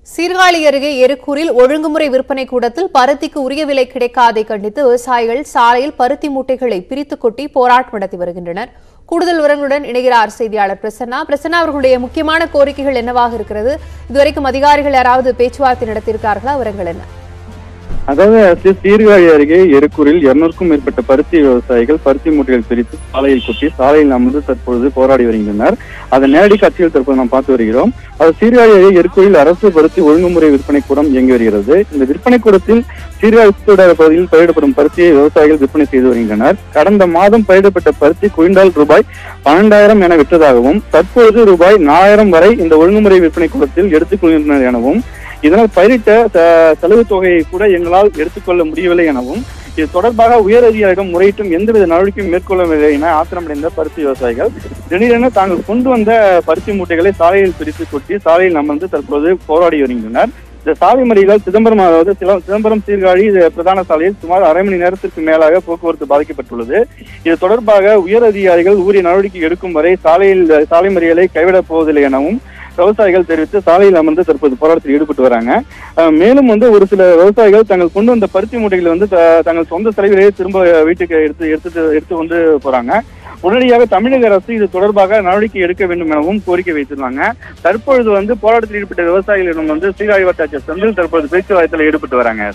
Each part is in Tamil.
சீர்காழி அருகே எருக்கூரில் ஒழுங்குமுறை விற்பனை கூடத்தில் பருத்திக்கு உரிய விலை கிடைக்காதை கண்டித்து விவசாயிகள் சாலையில் பருத்தி மூட்டைகளை பிரித்து கொட்டி போராட்டம் நடத்தி வருகின்றனர் கூடுதல் விவரங்களுடன் இணைகிறார் செய்தியாளர் பிரசன்னா பிரசன்னா அவர்களுடைய முக்கியமான கோரிக்கைகள் என்னவாக இருக்கிறது இதுவரைக்கும் அதிகாரிகள் யாராவது பேச்சுவார்த்தை நடத்தியிருக்கார்களா விவரங்கள் என்ன அதாவது அரசு சீர்காழி அருகே எருக்கூரில் இருநூறுக்கும் மேற்பட்ட பருத்தி விவசாயிகள் பருத்தி மூட்டைகள் பிரித்து சாலையில் கொட்டி சாலையில் அமர்ந்து தற்பொழுது போராடி வருகின்றனர் அதை நேரடி காட்சியில் தற்போது நாம் பார்த்து வருகிறோம் அது சீர்காழி அருகே எருக்கூரில் அரசு பருத்தி ஒழுங்குமுறை விற்பனை கூடம் இயங்கி வருகிறது இந்த விற்பனை கூடத்தில் சீர்காழி சுற்றுவட்டார பகுதியில் பயிரிடப்படும் பருத்தியை விவசாயிகள் விற்பனை செய்து வருகின்றனர் கடந்த மாதம் பயிரிடப்பட்ட பருத்தி குவிண்டால் ரூபாய் பன்னெண்டாயிரம் என விற்றதாகவும் தற்போது ரூபாய் நாலாயிரம் வரை இந்த ஒழுங்குமுறை விற்பனை கூடத்தில் எடுத்துக் கொள்கின்றனர் எனவும் இதனால் பயிரிட்ட ச- செலவு தொகையை கூட எங்களால் எடுத்துக்கொள்ள முடியவில்லை எனவும் இது தொடர்பாக உயர் அதிகாரிடம் முறையிட்டும் எந்தவித நடவடிக்கையும் மேற்கொள்ளவில்லை என ஆத்திரமடைந்த பருத்தி விவசாயிகள் திடீரென தாங்கள் கொண்டு வந்த பருத்தி மூட்டைகளை சாலையில் பிரித்து கொட்டி சாலையில் அமர்ந்து தற்போது போராடி வருகின்றனர் இந்த சாலை மறியலால் சிதம்பரம் அதாவது சில- சிதம்பரம் சீர்காழி இது பிரதான சாலையில் சுமார் அரை மணி நேரத்திற்கு மேலாக போக்குவரத்து பாதிக்கப்பட்டுள்ளது இது தொடர்பாக உயர் அதிகாரிகள் உரிய நடவடிக்கை எடுக்கும் வரை சாலையில் சாலை மறியலை கைவிடப் போவதில்லை எனவும் விவசாயிகள் தெரிவித்து சாலையில் அமர்ந்து தற்போது போராட்டத்தில் ஈடுபட்டு வராங்க அஹ் மேலும் வந்து ஒரு சில விவசாயிகள் தாங்கள் கொண்டு வந்த பருத்தி மூட்டைகளை வந்து த- தங்கள் சொந்த செலவிலேயே திரும்ப வீட்டுக்கு எடுத்து எடுத்து எடுத்து வந்து போறாங்க உடனடியாக தமிழக அரசு இது தொடர்பாக நடவடிக்கை எடுக்க வேண்டும் எனவும் கோரிக்கை வைத்திருந்தாங்க தற்பொழுது வந்து போராட்டத்தில் ஈடுபட்ட விவசாயிகளிடம் வந்து ஸ்ரீகாழி வட்டாட்சியர் செந்தில் தற்போது பேச்சுவார்த்தையில் ஈடுபட்டு வராங்க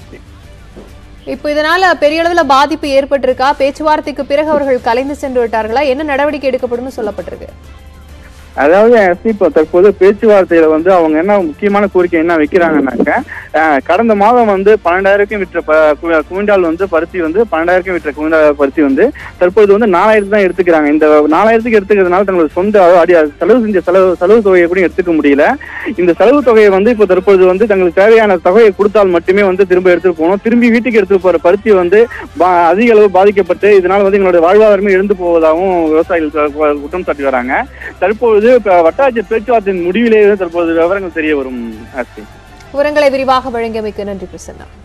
இப்போ இதனால பெரிய அளவுல பாதிப்பு ஏற்பட்டிருக்கா பேச்சுவார்த்தைக்கு பிறகு அவர்கள் கலைந்து சென்று விட்டார்களா என்ன நடவடிக்கை எடுக்கப்படும் சொல்லப்பட்டிருக்கு அதாவது எஸ்பி இப்போ தற்போது பேச்சுவார்த்தையில வந்து அவங்க என்ன முக்கியமான கோரிக்கை என்ன வைக்கிறாங்கன்னாக்க அஹ், கடந்த மாதம் வந்து பன்னெண்டாயிரக்கும் விற்ற ப- கு- குவிண்டால் வந்து பருத்தி வந்து பன்னெண்டாயிரக்கும் விற்ற குவிண்டால் பருத்தி வந்து தற்போது வந்து நாலாயிரத்து தான் எடுத்துக்கிறாங்க இந்த நாலாயிரத்துக்கு எடுத்துக்கிறதுனால தங்களோட சொந்த அடி செலவு செஞ்ச செலவு செலவு தொகையை கூட எடுத்துக்க முடியல இந்த செலவு தொகையை வந்து இப்போ தற்போது வந்து தங்களுக்கு தேவையான தொகையை கொடுத்தால் மட்டுமே வந்து திரும்ப எடுத்துட்டு போகணும் திரும்பி வீட்டுக்கு எடுத்துட்டு போற பருத்தி வந்து பா- அதிக அளவு பாதிக்கப்பட்டு இதனால வந்து எங்களுடைய வாழ்வாதாரமே இழந்து போவதாகவும் விவசாயிகள் கு- குற்றம் சாட்டி வராங்க தற்பொழுது இப்ப வட்டாட்சியர் பேச்சுவார்த்தையின் முடிவிலேயே தற்போது விவரங்கள் தெரிய வரும் ஆஸ்தி விவரங்களை விரிவாக வழங்கியமைக்கு நன்றி பிரசன்னா